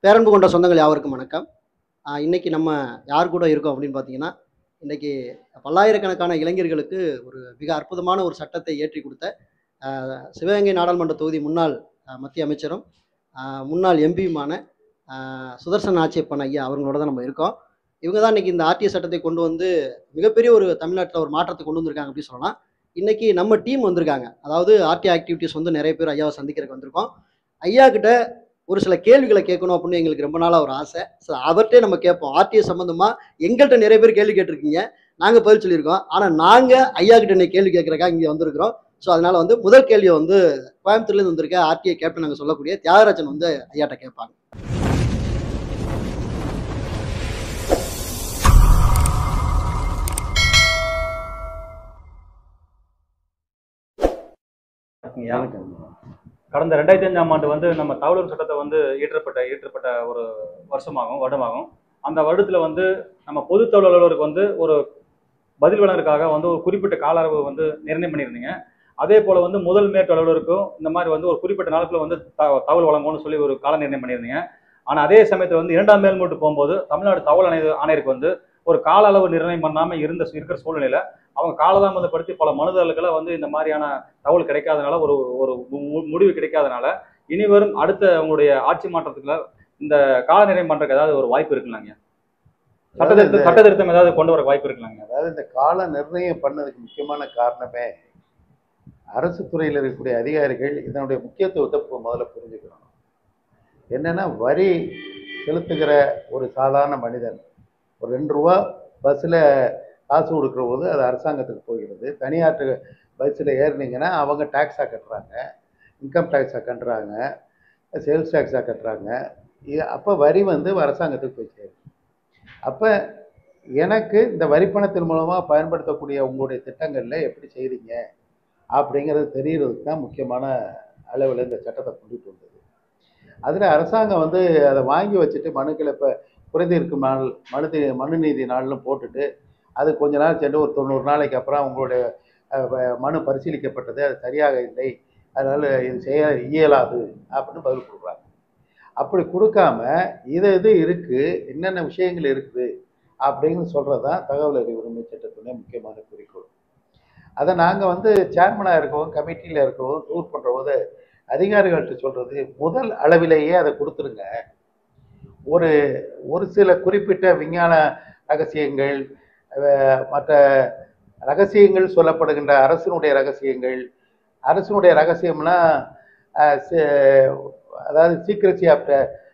பேரன்பு கொண்ட சொந்தங்கள் யாவருக்கும் வணக்கம் ஆஹ் இன்னைக்கு நம்ம யார் கூட இருக்கோம் அப்படின்னு பார்த்தீங்கன்னா இன்னைக்கு பல்லாயிரக்கணக்கான இளைஞர்களுக்கு ஒரு மிக அற்புதமான ஒரு சட்டத்தை ஏற்றி கொடுத்த ஆஹ் சிவகங்கை நாடாளுமன்ற தொகுதி முன்னாள் ஆஹ் மத்திய அமைச்சரும் ஆஹ் முன்னாள் எம்பியுமான சுதர்சன் ஆட்சியப்பன் ஐயா அவங்களோட தான் நம்ம இருக்கோம் இவங்க தான் இன்னைக்கு இந்த ஆர்டிஎ சட்டத்தை கொண்டு வந்து மிகப்பெரிய ஒரு தமிழ்நாட்டில் ஒரு மாற்றத்தை கொண்டு வந்திருக்காங்க அப்படின்னு சொல்லலாம் இன்னைக்கு நம்ம டீம் வந்திருக்காங்க அதாவது ஆர்டி ஆக்டிவிட்டிஸ் வந்து நிறைய பேர் ஐயாவை சந்திக்கிறதுக்கு வந்திருக்கோம் ஐயா கிட்ட ஒரு சில கேள்விகளை கேட்கணும் அப்படின்னு எங்களுக்கு ரொம்ப நாளாக ஒரு ஆசை ஸோ அவர்கிட்டே நம்ம கேட்போம் ஆர்டிஏ சம்மந்தமாக எங்கள்கிட்ட நிறைய பேர் கேள்வி கேட்டிருக்கீங்க நாங்கள் பதில் சொல்லியிருக்கோம் ஆனால் நாங்கள் ஐயா கிட்ட இன்னைக்கு கேள்வி கேட்குறக்கா இங்கே வந்திருக்கிறோம் ஸோ அதனால வந்து முதல் கேள்வியை வந்து கோயம்புத்தூர்லேருந்து வந்திருக்க ஆர்டிஏ கேப்டன் நாங்கள் சொல்லக்கூடிய தியாகராஜன் வந்து ஐயாட்ட கேட்பாங்க கடந்த ரெண்டாயிரத்தி அஞ்சாம் ஆண்டு வந்து நம்ம தகவலர் சட்டத்தை வந்து இயற்றப்பட்ட இயற்றப்பட்ட ஒரு வருஷமாகும் வருடமாகும் அந்த வருடத்துல வந்து நம்ம பொது தகவல் அலுவலருக்கு வந்து ஒரு பதில் வழங்குறதுக்காக வந்து ஒரு குறிப்பிட்ட கால அளவு வந்து நிர்ணயம் பண்ணியிருந்தீங்க அதே போல வந்து முதல் மேற்கு அலுவலருக்கும் இந்த மாதிரி வந்து ஒரு குறிப்பிட்ட நாளுக்குள்ள வந்து த- தகவல் வழங்கணும்னு சொல்லி ஒரு கால நிர்ணயம் பண்ணியிருந்தீங்க ஆனா அதே சமயத்துல வந்து இரண்டாம் மேல்மூட்டு போகும்போது தமிழ்நாடு தகவல் ஆணைய ஆணையருக்கு வந்து ஒரு கால அளவு நிர்ணயம் பண்ணாம இருந்த இருக்கிற சூழ்நிலையில அவங்க காலதாமதப்படுத்தி பல மனுதாரர்களை வந்து இந்த மாதிரியான தகவல் கிடைக்காதனால ஒரு ஒரு மு- முடிவு கிடைக்காதனால இனி வரும் அடுத்த உங்களுடைய ஆட்சி மாற்றத்துக்குள்ள இந்த கால நிர்ணயம் பண்றதுக்கு ஏதாவது ஒரு வாய்ப்பு இருக்குல்லாங்க சட்ட அதாவது திருத்தம் சட்ட திருத்தம் ஏதாவது கொண்டு வர வாய்ப்பு இருக்குல்லாங்க அதாவது இந்த கால நிர்ணயம் பண்ணதுக்கு முக்கியமான காரணமே அரசு துறையில் இருக்கக்கூடிய அதிகாரிகள் இதனுடைய முக்கியத்துவத்தை இப்போ முதல்ல புரிஞ்சுக்கணும் என்னன்னா வரி செலுத்துகிற ஒரு சாதாரண மனிதன் ஒரு ரெண்டு ரூபா பஸ்ஸில் காசு கொடுக்குற போது அது அரசாங்கத்துக்கு போகிறது தனியார் பஸ்ஸில் ஏறினீங்கன்னா அவங்க டேக்ஸாக கட்டுறாங்க இன்கம் டேக்ஸாக கட்டுறாங்க சேல்ஸ் டேக்ஸாக கட்டுறாங்க இது அப்போ வரி வந்து அரசாங்கத்துக்கு போய் சேரும் அப்போ எனக்கு இந்த வரிப்பணத்தின் மூலமாக பயன்படுத்தக்கூடிய உங்களுடைய திட்டங்களில் எப்படி செய்கிறீங்க அப்படிங்கிறது தெரியறதுக்கு தான் முக்கியமான அளவில் இந்த சட்டத்தை கொண்டுட்டு வந்தது அதில் அரசாங்கம் வந்து அதை வாங்கி வச்சுட்டு மனுக்களை இப்போ குறைதீர்க்கும் நாள் மனு தீ- மனு நீதி நாள்னு போட்டுட்டு அது கொஞ்ச நாள் சென்று ஒரு தொண்ணூறு நாளைக்கு அப்புறம் உங்களுடைய அஹ், வ- மனு பரிசீலிக்கப்பட்டது அது சரியாக இல்லை அதனால் இது செய்ய இயலாது அப்படின்னு பதில் கொடுக்குறாங்க அப்படி கொடுக்காம இது இது இருக்குது என்னென்ன விஷயங்கள் இருக்குது அப்படின்னு சொல்கிறது தான் தகவல் அறிவு உரிமை சட்டத்துடைய முக்கியமான குறிக்கோள் அதை நாங்கள் வந்து சேர்மனாக இருக்கவும் கமிட்டியில் இருக்கவும் டூர் பண்ணுற போது அதிகாரிகள்கிட்ட சொல்கிறது முதல் அளவிலேயே அதை கொடுத்துருங்க ஒரு ஒரு சில குறிப்பிட்ட விஞ்ஞான ரகசியங்கள் அஹ், மற்ற ரகசியங்கள் சொல்லப்படுகின்ற அரசினுடைய ரகசியங்கள் அரசினுடைய ரகசியம்னா அஹ், சி- அதாவது சீக்ரசி ஆஃப்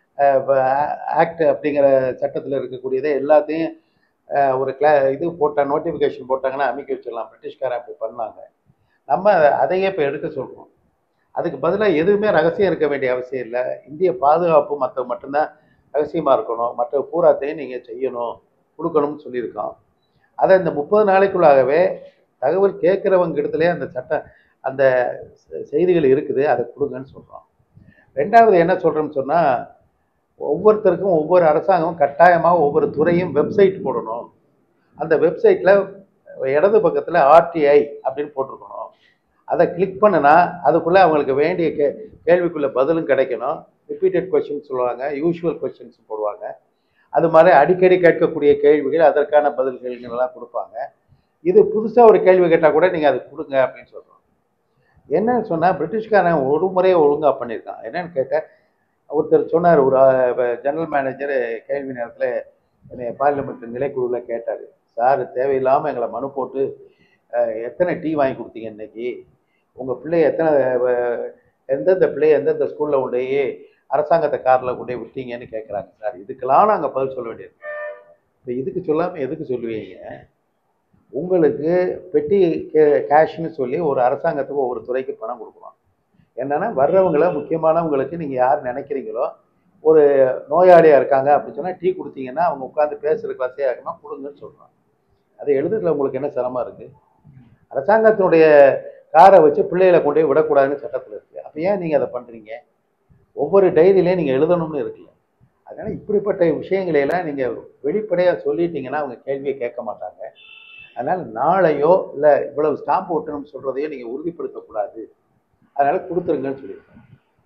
ஆக்ட் அப்படிங்கிற சட்டத்தில் இருக்கக்கூடியதை எல்லாத்தையும் அஹ், ஒரு கிளா இது போட்டா நோட்டிஃபிகேஷன் போட்டாங்கன்னா அமைக்க வச்சிடலாம் பிரிட்டிஷ்காரன் அப்படி பண்ணாங்க நம்ம அதையே இப்போ எடுக்க சொல்கிறோம் அதுக்கு பதிலாக எதுவுமே ரகசியம் இருக்க வேண்டிய அவசியம் இல்லை இந்திய பாதுகாப்பு மற்ற மட்டும்தான் ரகசியமாக இருக்கணும் மற்ற பூராத்தையும் நீங்கள் செய்யணும் கொடுக்கணும்னு சொல்லியிருக்கோம் அதை இந்த முப்பது நாளைக்குள்ளாகவே தகவல் கேட்குறவங்க இடத்துல அந்த சட்ட அந்த செ- செய்திகள் இருக்குது அதை கொடுங்கன்னு சொல்கிறோம் ரெண்டாவது என்ன சொல்கிறோம்னு சொன்னால் ஒவ்வொருத்தருக்கும் ஒவ்வொரு அரசாங்கமும் கட்டாயமாக ஒவ்வொரு துறையும் வெப்சைட் போடணும் அந்த வெப்சைட்டில் இடது பக்கத்தில் ஆர்டிஐ அப்படின்னு போட்டிருக்கணும் அதை கிளிக் பண்ணுனா அதுக்குள்ளே அவங்களுக்கு வேண்டிய கே கேள்விக்குள்ள பதிலும் கிடைக்கணும் ரிப்பீட்டட் கொஷின்ஸ் சொல்லுவாங்க யூஷுவல் கொஷின்ஸ் போடுவாங்க அது மாதிரி அடிக்கடி கேட்கக்கூடிய கேள்விகள் அதற்கான பதில்கள்லாம் கொடுப்பாங்க இது புதுசாக ஒரு கேள்வி கேட்டால் கூட நீங்கள் அது கொடுங்க அப்படின்னு சொல்கிறோம் என்னன்னு சொன்னால் பிரிட்டிஷ்காரன் ஒரு முறையை ஒழுங்காக பண்ணியிருக்கான் என்னன்னு கேட்டால் ஒருத்தர் சொன்னார் ஒரு ஜெனரல் மேனேஜர் கேள்வி நேரத்தில் என்னை பார்லிமெண்ட் நிலைக்குழுவில் கேட்டார் சார் தேவையில்லாமல் எங்களை மனு போட்டு அஹ், எத்தனை டீ வாங்கி கொடுத்தீங்க இன்னைக்கு உங்கள் பிள்ளை எத்தனை அஹ், எந்தெந்த பிள்ளை எந்தெந்த ஸ்கூலில் கொண்டு போய் அரசாங்கத்தை காரில் கொண்டு போய் விட்டீங்கன்னு கேட்குறாங்க சார் இதுக்கெல்லாம் நாங்கள் பதில் சொல்ல வேண்டியது இப்போ இதுக்கு சொல்லாமல் எதுக்கு சொல்லுவீங்க உங்களுக்கு பெட்டி கே- கேஷ்னு சொல்லி ஒரு அரசாங்கத்துக்கு ஒவ்வொரு துறைக்கு பணம் கொடுக்குறோம் என்னன்னா வர்றவங்கள முக்கியமானவங்களுக்கு நீங்கள் யார் நினைக்கிறீங்களோ ஒரு நோயாளியாக இருக்காங்க அப்படின்னு சொன்னால் டீ கொடுத்தீங்கன்னா அவங்க உட்காந்து பேசுறதுக்கு வசதியாக இருக்கணும் கொடுங்கன்னு சொல்கிறோம் அதை எழுதுறதுல உங்களுக்கு என்ன சிரமம் இருக்குது அரசாங்கத்தினுடைய காரை வச்சு பிள்ளைகளை கொண்டு போய் விடக்கூடாதுன்னு சட்டத்தில் இருக்குது அப்போ ஏன் நீங்கள் அதை பண்ணுறீங்க ஒவ்வொரு டைரியிலையும் நீங்கள் எழுதணும்னு இருக்குல்ல அதனால் இப்படிப்பட்ட விஷயங்களையெல்லாம் நீங்கள் வெளிப்படையாக சொல்லிட்டீங்கன்னா அவங்க கேள்வியை கேட்க மாட்டாங்க அதனால் நாளையோ இல்லை இவ்வளவு ஸ்டாம்ப் ஒட்டணும்னு சொல்கிறதையோ நீங்கள் உறுதிப்படுத்தக்கூடாது அதனால் கொடுத்துருங்கன்னு சொல்லியிருக்கேன்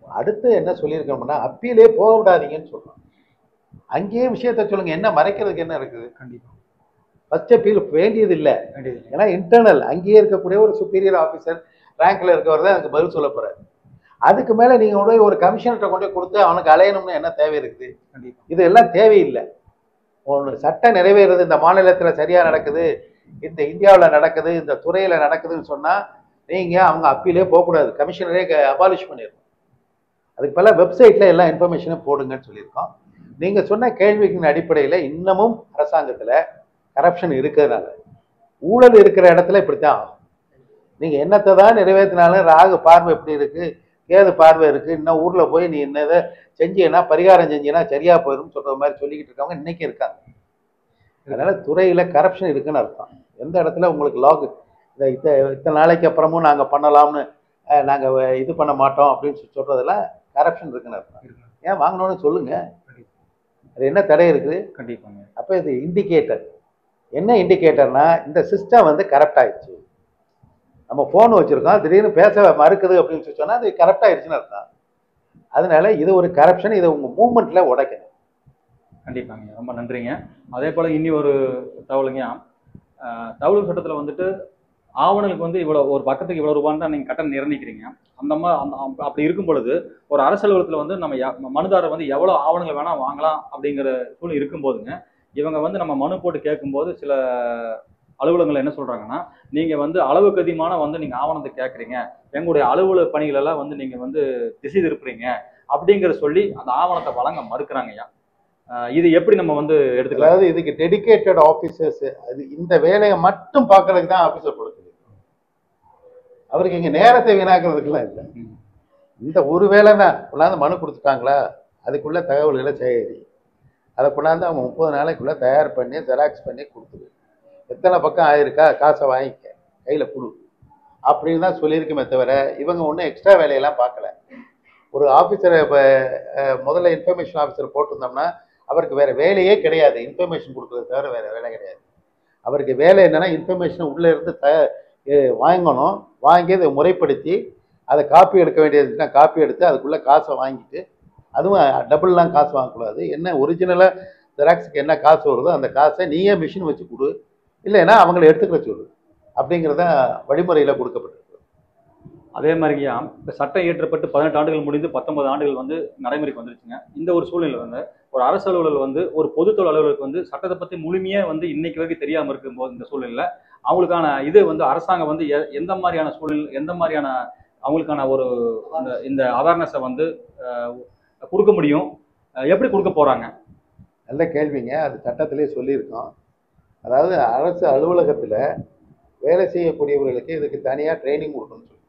அடுத்து என்ன சொல்லியிருக்கோம்னா அப்பீலே போக விடாதீங்கன்னு சொல்றோம் அங்கேயே விஷயத்த சொல்லுங்க என்ன மறைக்கிறதுக்கு என்ன இருக்குது கண்டிப்பா ஃபர்ஸ்ட் அப்பீல் வேண்டியது இல்லை வேண்டியது ஏன்னா இன்டர்னல் அங்கேயே இருக்கக்கூடிய ஒரு சுப்பீரியர் ஆஃபீஸர் ரேங்க்ல இருக்கவர் தான் அதுக்கு பதில் சொல்ல போறாரு அதுக்கு மேல நீங்க கொண்டு போய் ஒரு கமிஷனர்கிட்ட கொண்டு போய் கொடுத்து அவனுக்கு அலையணும்னு என்ன தேவை இருக்குது கண்டிப்பா இது எல்லாம் தேவையில்லை ஒன்று சட்டம் நிறைவேறுது இந்த மாநிலத்தில் சரியா நடக்குது இந்த இந்தியாவில் நடக்குது இந்த துறையில நடக்குதுன்னு சொன்னா நீங்க அவங்க அப்பீலே போகக்கூடாது கமிஷனரே அபாலிஷ் பண்ணிடணும் அதுக்கு பல வெப்சைட்ல எல்லா இன்ஃபர்மேஷனும் போடுங்கன்னு சொல்லியிருக்கோம் நீங்க சொன்ன கேள்விகளின் அடிப்படையில் இன்னமும் அரசாங்கத்துல கரப்ஷன் இருக்கிறதுனால ஊழல் இருக்கிற இடத்துல இப்படித்தான் ஆகும். நீங்க என்னத்தை தான் நிறைவேற்றினாலும் ராகு பார்வை எப்படி இருக்கு கேது பார்வை இருக்கு இன்னும் ஊர்ல போய் நீ என்னதை செஞ்சீங்கன்னா பரிகாரம் செஞ்சீங்கன்னா சரியா போயிடும் சொல்ற மாதிரி சொல்லிக்கிட்டு இருக்கவங்க இன்னைக்கு இருக்காங்க அதனால துறையில கரப்ஷன் இருக்குன்னு அர்த்தம் எந்த இடத்துல உங்களுக்கு லாக் இந்த இத்த இத்தனை நாளைக்கு அப்புறமும் நாங்க பண்ணலாம்னு அஹ், நாங்க வ- இது பண்ண மாட்டோம் அப்படின்னு சொல்லி சொல்றதுல கரப்ஷன் இருக்குன்னு அர்த்தம் இருக்கு. ஏன் வாங்கணும்னு சொல்லுங்க அது என்ன தடை இருக்குது கண்டிப்பாங்க அப்போ இது இண்டிகேட்டர் என்ன இண்டிகேட்டர்னா இந்த சிஸ்டம் வந்து கரெக்ட் ஆயிடுச்சு நம்ம ஃபோன் வச்சிருக்கோம் திடீர்னு பேச மறுக்குது அப்படின்னு சொல்லி சொன்னா அது கரெக்ட் ஆயிடுச்சுன்னு அர்த்தம் அதனால இது ஒரு கரப்ஷன் இதை உங்க மூமெண்ட்ல உடைக்கணும் கண்டிப்பாங்க ரொம்ப நன்றிங்க அதே போல் இனி ஒரு தகவலுங்க ஆஹ் தகவல் சட்டத்தில் வந்துட்டு ஆவணங்களுக்கு வந்து இவ்வளோ ஒரு பக்கத்துக்கு இவ்வளோ ரூபான்னு தான் நீங்கள் கட்டணம் நிர்ணயிக்கிறீங்க அந்த மாதிரி அந்த அப்ப- அப்படி இருக்கும் பொழுது ஒரு அரசு அலுவலகத்தில் வந்து நம்ம எ- மனுதாரர் வந்து எவ்வளோ ஆவணங்கள் வேணால் வாங்கலாம் அப்படிங்கிற சூழ்நிலை இருக்கும்போதுங்க இவங்க வந்து நம்ம மனு போட்டு கேட்கும்போது சில அலுவலகங்கள் என்ன சொல்கிறாங்கன்னா நீங்கள் வந்து அளவுக்கு அதிகமான வந்து நீங்கள் ஆவணத்தை கேட்குறீங்க எங்களுடைய அலுவலக பணிகள் எல்லாம் வந்து நீங்கள் வந்து திசை திருப்புறீங்க அப்படிங்கிற சொல்லி அந்த ஆவணத்தை வழங்க மறுக்கிறாங்க ஐயா ஆஹ் இது எப்படி நம்ம வந்து எடுத்துக்கலாம் அதாவது இதுக்கு டெடிகேட்டட் ஆஃபீஸர்ஸ் அது இந்த வேலையை மட்டும் பார்க்கறதுக்கு தான் ஆஃபீஸர் கொடுக்குது அவருக்கு இங்க நேரத்தை வீணாக்குறதுக்குலாம் இல்லை ம். இந்த ஒரு வேலை தான் கொண்டாந்து மனு கொடுத்துட்டாங்களா அதுக்குள்ள தகவல்களை சேகரி அதை கொண்டாந்து அவங்க முப்பது நாளைக்குள்ள தயார் பண்ணி ஜெராக்ஸ் பண்ணி கொடுத்துரு எத்தனை பக்கம் ஆயிருக்கா காசை வாங்கிக்க கையில கொடு அப்படின்னு தான் சொல்லியிருக்குமே தவிர இவங்க ஒன்றும் எக்ஸ்ட்ரா வேலையெல்லாம் பார்க்கல ஒரு ஆஃபீஸரை இப்போ முதல்ல இன்ஃபர்மேஷன் ஆஃபீஸர் போட்டிருந்தோம்னா அவருக்கு வேற வேலையே கிடையாது இன்ஃபர்மேஷன் கொடுக்குறது தவிர வேற வேலை கிடையாது அவருக்கு வேலை என்னன்னா இன்ஃபர்மேஷன் உள்ள இருந்து த எ- வாங்கணும் வாங்கி அதை முறைப்படுத்தி அதை காப்பி எடுக்க வேண்டியதுன்னா காப்பி எடுத்து அதுக்குள்ள காசை வாங்கிட்டு அதுவும் டபுள்லாம் காசு வாங்கக்கூடாது என்ன ஒரிஜினலாக ஜெராக்ஸுக்கு என்ன காசு வருதோ அந்த காசை நீயே மிஷின் வச்சு கொடு இல்லைன்னா அவங்கள எடுத்துக்கிற சொல்லு அப்படிங்கிறத வழிமுறையில் கொடுக்கப்பட்டிருக்கு அதே மாதிரியா இப்போ சட்டம் இயற்றப்பட்டு பதினெட்டு ஆண்டுகள் முடிந்து பத்தொன்பது ஆண்டுகள் வந்து நடைமுறைக்கு வந்துருச்சுங்க இந்த ஒரு சூழ்நிலை வந்து ஒரு அரசு அலுவலர் வந்து ஒரு பொதுத்தொழில் அலுவலருக்கு வந்து சட்டத்தை பற்றி முழுமையே வந்து இன்னைக்கு வரைக்கும் தெரியாமல் இருக்கும்போது இந்த சூழ்நிலையில் அவங்களுக்கான இது வந்து அரசாங்கம் வந்து எ- எந்த மாதிரியான சூழ்நிலை எந்த மாதிரியான அவங்களுக்கான ஒரு இந்த இந்த அவேர்னஸை வந்து அஹ், கொடுக்க முடியும் அஹ், எப்படி கொடுக்க போறாங்க நல்ல கேள்விங்க அது சட்டத்திலே சொல்லியிருக்கோம் அதாவது அரசு அலுவலகத்தில் வேலை செய்யக்கூடியவர்களுக்கு இதுக்கு தனியாக ட்ரைனிங் கொடுக்கணும்னு சொல்லி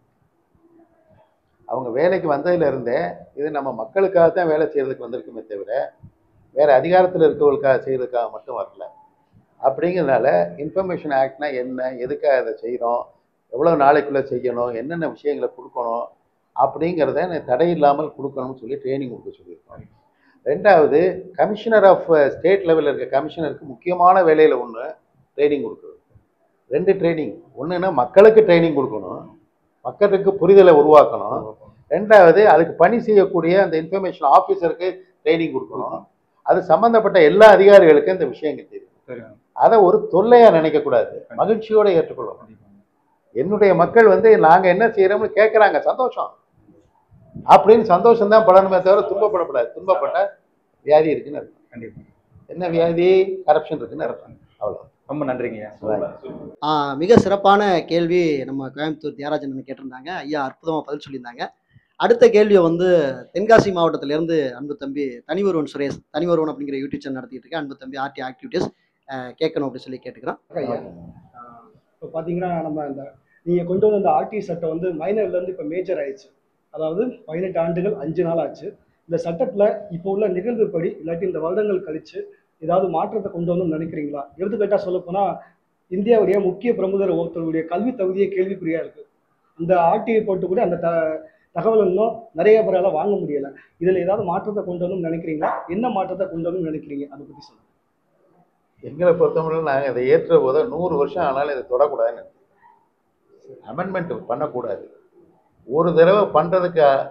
அவங்க வேலைக்கு வந்ததுல இருந்தே இது நம்ம மக்களுக்காக தான் வேலை செய்யறதுக்கு வந்திருக்குமே தவிர வேற அதிகாரத்தில் இருக்கவங்களுக்காக செய்யறதுக்காக மட்டும் வரல அப்படிங்கிறதுனால இன்ஃபர்மேஷன் ஆக்ட்னா என்ன எதுக்காக அதை செய்கிறோம் எவ்வளோ நாளைக்குள்ளே செய்யணும் என்னென்ன விஷயங்களை கொடுக்கணும் அப்படிங்கிறத தடை இல்லாமல் கொடுக்கணும்னு சொல்லி ட்ரைனிங் கொடுக்க சொல்லியிருக்கோம் ரெண்டாவது கமிஷனர் ஆஃப் ஸ்டேட் லெவலில் இருக்க கமிஷனருக்கு முக்கியமான வேலையில் ஒன்று ட்ரைனிங் கொடுக்குறது ரெண்டு ட்ரைனிங் ஒன்றுன்னா மக்களுக்கு ட்ரைனிங் கொடுக்கணும் மக்களுக்கு புரிதலை உருவாக்கணும் ரெண்டாவது அதுக்கு பணி செய்யக்கூடிய அந்த இன்ஃபர்மேஷன் ஆஃபீஸருக்கு ட்ரைனிங் கொடுக்கணும் அது சம்பந்தப்பட்ட எல்லா அதிகாரிகளுக்கும் இந்த விஷயங்கள் தெரியும் சரி அதை ஒரு தொல்லையா நினைக்கக்கூடாது மகிழ்ச்சியோட ஏற்றுக்கொள்ளணும் என்னுடைய மக்கள் வந்து நாங்க என்ன செய்யறோம்னு கேட்கறாங்க சந்தோஷம் அப்படின்னு சந்தோஷம் தான் படணுமே தவிர துன்பப்படக்கூடாது துன்பப்பட்ட வியாதி இருக்குன்னு அர்த்தம் கண்டிப்பா என்ன வியாதி கரப்ஷன் இருக்குன்னு அர்த்தம் அவ்வளோ ரொம்ப நன்றிங்க ஆ, மிக சிறப்பான கேள்வி நம்ம கோயம்புத்தூர் தியாகராஜன் அண்ணன் கேட்டிருந்தாங்க ஐயா அற்புதமாக பதில் சொல்லியிருந்தாங்க அடுத்த கேள்வியை வந்து தென்காசி மாவட்டத்திலேருந்து அன்பு தம்பி தனிவருவன் சுரேஷ் தனிவருவன் அப்படிங்கிற யூடியூப் சேனல் நடத்திட்டு இருக்கேன் அன்பு தம்பி ஆர்டி ஆக்டிவிட்டீஸ் கேட்கணும் அப்படின்னு சொல்லி கேட்டுக்கிறோம் ஐயா இப்போ பார்த்தீங்கன்னா நம்ம இந்த நீங்கள் கொண்டு வந்த இந்த ஆர்டி சட்டம் வந்து மைனர்லேருந்து இப்போ மேஜர் ஆயிடுச்சு அதாவது பதினெட்டு ஆண்டுகள் அஞ்சு நாள் ஆச்சு இந்த சட்டத்தில் இப்போ உள்ள நிகழ்வுப்படி இல்லாட்டி இந்த வருடங்கள் கழிச்சு ஏதாவது மாற்றத்தை கொண்டு வரணும்னு நினைக்கிறீங்களா எடுத்துக்காட்டாக சொல்லப்போனால் இந்தியாவுடைய முக்கிய பிரமுகர் ஒருத்தருடைய கல்வி தகுதியே கேள்விக்குறியாக இருக்குது அந்த ஆர்டிஐ போட்டு கூட அந்த த தகவல் இன்னும் நிறைய பேரால வாங்க முடியல இதில் ஏதாவது மாற்றத்தை கொண்டு வரணும்னு நினைக்கிறீங்களா என்ன மாற்றத்தை கொண்டு வரணும்னு நினைக்கிறீங்க அதை பற்றி சொல்லுங்கள் எங்களை பொறுத்தவரை நாங்கள் இதை ஏற்ற போது நூறு வருஷம் ஆனாலும் இதை தொடக்கூடாதுன்னு அமெண்ட்மெண்ட் பண்ணக்கூடாது ஒரு தடவை பண்ணுறதுக்கு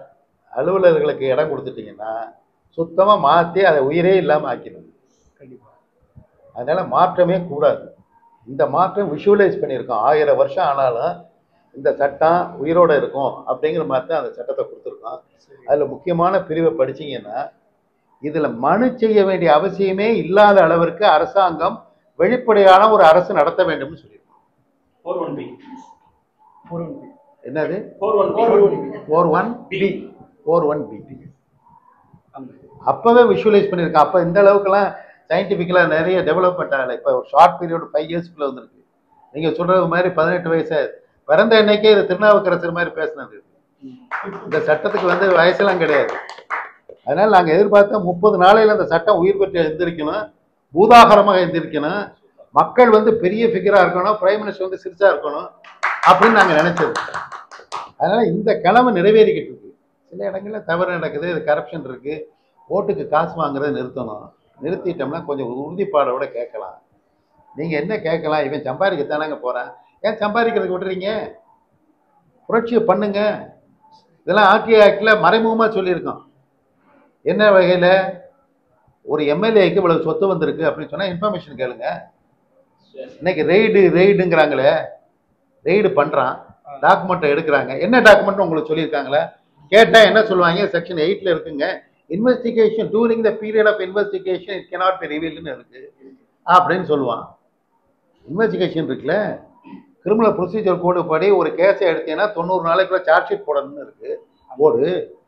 அலுவலர்களுக்கு இடம் கொடுத்துட்டீங்கன்னா சுத்தமாக மாற்றி அதை உயிரே இல்லாமல் ஆக்கிடுது கண்டிப்பா அதனால மாற்றமே கூடாது இந்த மாற்றம் விஷுவலைஸ் பண்ணியிருக்கோம் ஆயிரம் வருஷம் ஆனாலும் இந்த சட்டம் உயிரோட இருக்கும் அப்படிங்கிற மாதிரி தான் அந்த சட்டத்தை கொடுத்துருக்கோம் சரி அதில் முக்கியமான பிரிவை படிச்சீங்கன்னா இதில் மனு செய்ய வேண்டிய அவசியமே இல்லாத அளவிற்கு அரசாங்கம் வெளிப்படையான ஒரு அரசு நடத்த வேண்டும்னு சொல்லியிருக்கோம் ஃபோர் ஒன் பி ஒரு நிமிடம். என்னது ஃபோர் ஒன் ஒரு நிமிடம். Four one B four one B ஆமா. அப்போவே விஷுவலைஸ் பண்ணியிருக்கேன் அப்போ இந்த அளவுக்குலாம் சயின்டிஃபிக்கலாக நிறைய டெவலப்மெண்ட் ஆகலை இப்போ ஒரு ஷார்ட் பீரியட் ஃபைவ் இயர்ஸ்க்குள்ளே வந்திருக்கு நீங்கள் சொல்கிறது மாதிரி பதினெட்டு வயசு பிறந்த அன்னைக்கே இது திருநாவுக்கரசர் மாதிரி பேசினது இந்த சட்டத்துக்கு வந்து வயசெல்லாம் கிடையாது அதனால் நாங்கள் எதிர்பார்த்தா முப்பது நாளையில் அந்த சட்டம் உயிர் பெற்று எந்திரிக்கணும் பூதாகரமாக எந்திரிக்கணும் மக்கள் வந்து பெரிய ஃபிகராக இருக்கணும் பிரைம் மினிஸ்டர் வந்து சிறுசாக இருக்கணும் அப்படின்னு நாங்கள் நினைச்சது அதனால் இந்த கனவு நிறைவேறிக்கிட்டு இருக்கு சில இடங்களில் தவறு நடக்குது இது கரப்ஷன் இருக்குது ஓட்டுக்கு காசு வாங்குறதை நிறுத்தணும் நிறுத்திட்டோம்னா கொஞ்சம் உறுதிப்பாடோட கேட்கலாம் நீங்கள் என்ன கேட்கலாம் இவன் சம்பாதிக்கத்தானாங்க போகிறான் ஏன் சம்பாதிக்கிறதுக்கு விட்டுறீங்க புரட்சியை பண்ணுங்க இதெல்லாம் ஆர்டிஐ ஆக்டில் மறைமுகமாக சொல்லியிருக்கோம் என்ன வகையில் ஒரு எம்எல்ஏக்கு இவ்வளவு சொத்து வந்திருக்கு அப்படின்னு சொன்னால் இன்ஃபர்மேஷன் கேளுங்க இன்னைக்கு ரெய்டு ரெய்டுங்கிறாங்களே ரெய்டு பண்ணுறான் டாக்குமெண்ட்டை எடுக்கிறாங்க என்ன டாக்குமெண்ட் உங்களுக்கு சொல்லியிருக்காங்களே கேட்டால் என்ன சொல்லுவாங்க செக்ஷன் எயிட்டில் இருக்குங்க investigation during the period of investigation it cannot be revealed இருக்கு அப்படின்னு சொல்லுவான் இன்வெஸ்டிகேஷன் இருக்குல்ல கிரிமினல் ப்ரொசீஜர் கோடு படி ஒரு கேஸை எடுத்தீங்கன்னா தொண்ணூறு நாளைக்குள்ள சார்ஜ் ஷீட் போடணும்னு இருக்கு போடு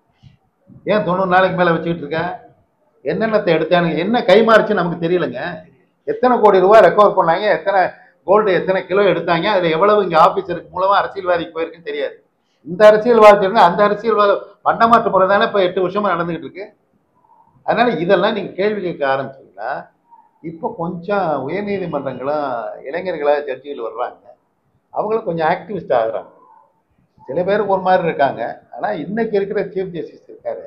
ஏன் தொண்ணூறு நாளைக்கு மேலே வச்சுக்கிட்டு இருக்க என்னென்னத்தை எடுத்தானுங்க என்ன கைமாறுச்சு நமக்கு தெரியலங்க எத்தனை கோடி ரூபாய் ரெக்கவர் பண்ணாங்க எத்தனை கோல்டு எத்தனை கிலோ எடுத்தாங்க அதில் எவ்வளவு இங்கே ஆஃபீஸருக்கு மூலமாக அரசியல்வாதிக்கு போயிருக்குன்னு தெரியாது இந்த அரசியல்வாதி இருந்தால் அந்த அரசியல்வாதி பண்டமாற்று முறை தானே இப்போ எட்டு வருஷமா நடந்துகிட்டு இருக்கு அதனால இதெல்லாம் நீங்கள் கேள்வி கேட்க ஆரம்பிச்சீங்கன்னா இப்போ கொஞ்சம் உயர்நீதிமன்றங்களும் இளைஞர்களாக ஜட்ஜிகள் வர்றாங்க அவங்களும் கொஞ்சம் ஆக்டிவிஸ்ட் ஆகுறாங்க சில பேருக்கு ஒரு மாதிரி இருக்காங்க ஆனால் இன்னைக்கு இருக்கிற சீஃப் ஜஸ்டிஸ் இருக்காரு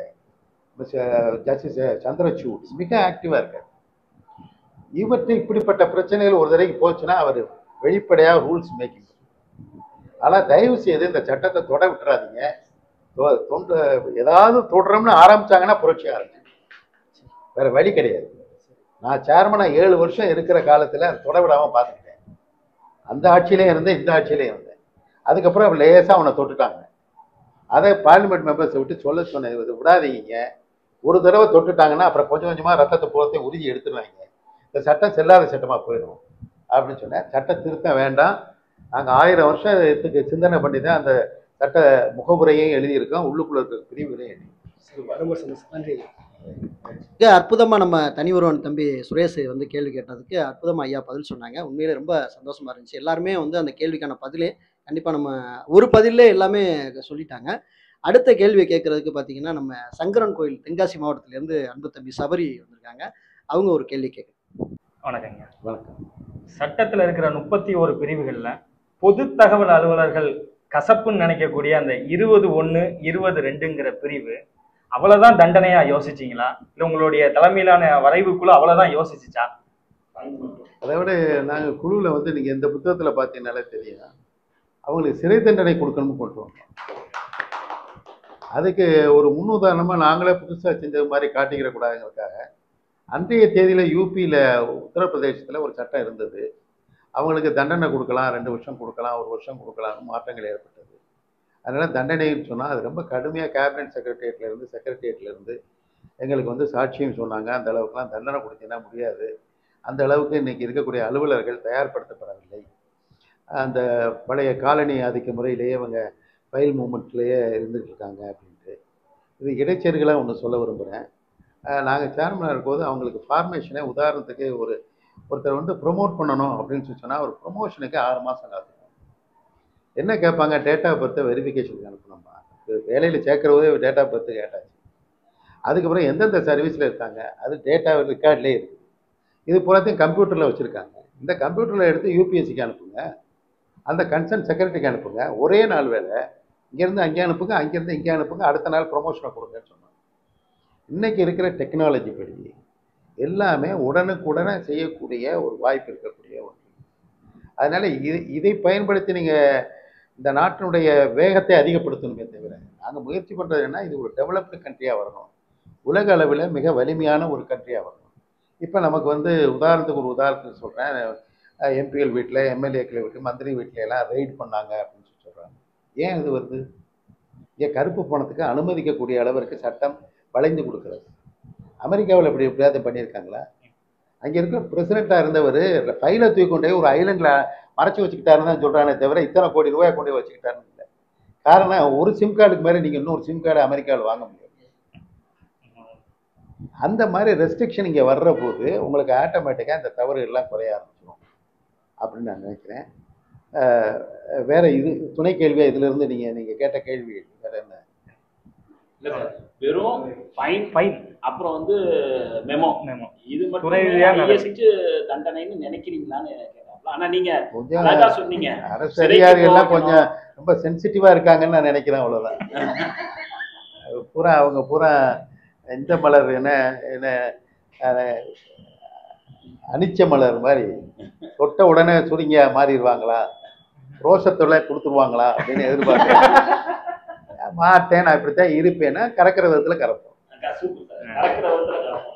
ஜஸ்டிஸ் சந்திரசூட் மிக ஆக்டிவாக இருக்காரு இவற்றை இப்படிப்பட்ட பிரச்சனைகள் ஒரு தடவைக்கு போச்சுன்னா அவர் வெளிப்படையாக ரூல்ஸ் மேக்கிங் ஆனால் தயவு செய்து இந்த சட்டத்தை தொட விட்டுறாதீங்க தொ- தொண்டு ஏதாவது தொடரோம்னு ஆரம்பிச்சாங்கன்னா புரட்சி ஆரம்பிச்சு வேற வழி கிடையாது நான் சேர்மனா ஏழு வருஷம் இருக்கிற காலத்தில் தொட விடாம பார்த்துக்கிட்டேன் அந்த ஆட்சியிலையும் இருந்தேன் இந்த ஆட்சியிலையும் இருந்தேன் அதுக்கப்புறம் லேசாக அவனை தொட்டுட்டாங்க அதை பார்லிமெண்ட் மெம்பர்ஸை விட்டு சொல்ல சொன்னேன் இது விடாதீங்க ஒரு தடவை தொட்டுட்டாங்கன்னா அப்புறம் கொஞ்சம் கொஞ்சமாக ரத்தத்தை போகிறதை உறுதி எடுத்துருவாங்க இந்த சட்டம் செல்லாத சட்டமாக போயிடும் அப்படின்னு சொன்னேன் சட்ட திருத்தம் வேண்டாம் நாங்கள் ஆயிரம் வருஷத்துக்கு சிந்தனை பண்ணி தான் அந்த சட்ட முகவுரையும் எழுதியிருக்கோம் உள்ளுக்குள்ள இருக்கிற பிரிவுகளையும் எழுதி ரொம்ப சந்தோஷம் நன்றி மிக அற்புதமாக நம்ம தனி ஒருவன் தம்பி சுரேஷ் வந்து கேள்வி கேட்டதுக்கு அற்புதமாக ஐயா பதில் சொன்னாங்க உண்மையிலே ரொம்ப சந்தோஷமா இருந்துச்சு எல்லாருமே வந்து அந்த கேள்விக்கான பதிலே கண்டிப்பாக நம்ம ஒரு பதிலே எல்லாமே சொல்லிட்டாங்க அடுத்த கேள்வியை கேட்கறதுக்கு பார்த்தீங்கன்னா நம்ம சங்கரன் கோயில் தென்காசி மாவட்டத்திலேருந்து அன்பு தம்பி சபரி வந்திருக்காங்க அவங்க ஒரு கேள்வி கேட்க வணக்கங்க வணக்கம் சட்டத்தில் இருக்கிற முப்பத்தி ஒரு பிரிவுகளில் பொது தகவல் அலுவலர்கள் கசப்புன்னு நினைக்கக்கூடிய அந்த இருபது ஒன்று இருபது ரெண்டுங்கிற பிரிவு அவ்வளவுதான் தண்டனையா யோசிச்சீங்களா இல்லை உங்களுடைய தலைமையிலான வரைவுக்குள்ள அவ்வளவுதான் யோசிச்சுச்சா அதை விட நாங்கள் குழுவில் வந்து நீங்கள் இந்த புத்தகத்தில் பார்த்தீங்கன்னாலே தெரியும் அவங்களுக்கு சிறை தண்டனை கொடுக்கணும்னு கொண்டு வந்தோம் அதுக்கு ஒரு முன்னுதாரணமாக நாங்களே புதுசாக செஞ்சது மாதிரி காட்டிக்கிற கூடாதுங்கிறதுக்காக அன்றைய தேதியில் யூபியில் உத்தரப்பிரதேசத்தில் ஒரு சட்டம் இருந்தது அவங்களுக்கு தண்டனை கொடுக்கலாம் ரெண்டு வருஷம் கொடுக்கலாம் ஒரு வருஷம் கொடுக்கலாம்னு மாற்றங்கள் ஏற்பட்டது அதனால் தண்டனைன்னு சொன்னால் அது ரொம்ப கடுமையாக கேபினட் செக்ரட்டரியேட்லேருந்து செக்ரட்டரியேட்லேருந்து எங்களுக்கு வந்து சாட்சியம் சொன்னாங்க அந்த அளவுக்குலாம் தண்டனை கொடுத்தீங்கன்னா முடியாது அந்த அளவுக்கு இன்னைக்கு இருக்கக்கூடிய அலுவலர்கள் தயார்படுத்தப்படவில்லை அந்த பழைய காலனி ஆதிக்க முறையிலேயே இவங்க ஃபைல் மூமெண்ட்லேயே இருந்துகிட்டு இருக்காங்க அப்படின்ட்டு இது இடைச்செருகலாக ஒன்று சொல்ல விரும்புகிறேன் நாங்கள் சேர்மனாக இருக்கும்போது அவங்களுக்கு ஃபார்மேஷனே உதாரணத்துக்கு ஒரு ஒருத்தர் வந்து ப்ரொமோட் பண்ணணும் அப்படின்னு சொல்லி சொன்னால் ஒரு ப்ரொமோஷனுக்கு ஆறு மாதம் காத்துக்கணும் என்ன கேட்பாங்க டேட் ஆஃப் பர்த்தை வெரிஃபிகேஷனுக்கு அனுப்பணுமா வேலையில் சேர்க்குறதே டேட் ஆஃப் பர்த்து கேட்டாச்சு அதுக்கப்புறம் எந்தெந்த சர்வீஸில் இருக்காங்க அது டேட்டா ரெக்கார்ட்லேயே இருக்குது இது பூராத்தையும் கம்ப்யூட்டரில் வச்சுருக்காங்க இந்த கம்ப்யூட்டரில் எடுத்து யூபிஎஸ்சிக்கு அனுப்புங்க அந்த கன்சர்ன் செக்ரட்டரிக்கு அனுப்புங்க ஒரே நாள் வேலை இங்கேருந்து அங்கே அனுப்புங்க அங்கேருந்து இங்கே அனுப்புங்க அடுத்த நாள் ப்ரொமோஷனை கொடுங்கன்னு சொன்னாங்க இன்னைக்கு இருக்கிற டெக்னாலஜி படி எல்லாமே உடனுக்குடனே செய்யக்கூடிய ஒரு வாய்ப்பு இருக்கக்கூடிய ஒன்று அதனால் இது இதை பயன்படுத்தி நீங்கள் இந்த நாட்டினுடைய வேகத்தை அதிகப்படுத்தணுமே தவிர நாங்கள் முயற்சி பண்ணுறது என்ன இது ஒரு டெவலப்டு கண்ட்ரியாக வரணும் உலக அளவில் மிக வலிமையான ஒரு கண்ட்ரியாக வரணும் இப்போ நமக்கு வந்து உதாரணத்துக்கு ஒரு உதாரணத்துக்கு சொல்கிறேன் எம்பிஎல் வீட்டில் எம்எல்ஏக்கள் வீட்டு மந்திரி வீட்டில எல்லாம் ரெய்ட் பண்ணாங்க அப்படின்னு சொல்லி சொல்கிறாங்க ஏன் இது வருது இங்கே கருப்பு பணத்துக்கு அனுமதிக்கக்கூடிய அளவிற்கு சட்டம் வளைந்து கொடுக்குறது அமெரிக்காவில் இப்படி எப்படியாவது பண்ணியிருக்காங்களா அங்கே இருக்கிற பிரசிடெண்ட்டாக இருந்தவர் ஃபைலை தூக்கி கொண்டே ஒரு ஐலண்டில் மறைச்சி வச்சுக்கிட்டாருன்னு தான் சொல்கிறானே தவிர இத்தனை கோடி ரூபாய் கொண்டு போய் வச்சுக்கிட்டாருன்னு இல்லை காரணம் ஒரு சிம் கார்டுக்கு மேலே நீங்கள் இன்னொரு சிம் கார்டு அமெரிக்காவில் வாங்க முடியாது அந்த மாதிரி ரெஸ்ட்ரிக்ஷன் இங்கே வர்ற போது உங்களுக்கு ஆட்டோமேட்டிக்காக இந்த தவறு எல்லாம் குறைய ஆரம்பிச்சிடும் அப்படின்னு நான் நினைக்கிறேன் அஹ் வேற இது துணை கேள்வியாக இதிலிருந்து நீங்கள் நீங்கள் கேட்ட கேள்வி வேற என்ன இல்ல சார் வெறும் ஃபைன் ஃபைன் அப்புறம் வந்து மெமோ மெமோ இது மட்டும் துறை ரீதியா நடக்குது. ஹையஸ்ட் தண்டனைன்னு நினைக்கிறீங்களான்னு கேட்கலாம் ஆனா நீங்க கொஞ்சம் அழகா சொன்னீங்க அரசு சிறைக்கு அதிகாரிகள்லாம் போகணும். கொஞ்சம் ரொம்ப சென்சிட்டிவாக இருக்காங்கன்னு நான் நினைக்கிறேன் அவ்வளோதான் பூரா அவங்க பூரா இந்த மலர் என்ன என்ன அஹ், அனிச்ச மலர் மாதிரி தொட்ட உடனே சுருங்கியா மாறிடுவாங்களா ரோஷத்தொல்லை கொடுத்துருவாங்களா அப்படின்னு எதிர்பார்க்குறேன் மாட்டேன் நான் இப்படித்தான் இருப்பேன்னா கறக்கிற விதத்தில் கறப்போம் சூப்பர் சார் கலக்கிற விதத்துல கலப்போம்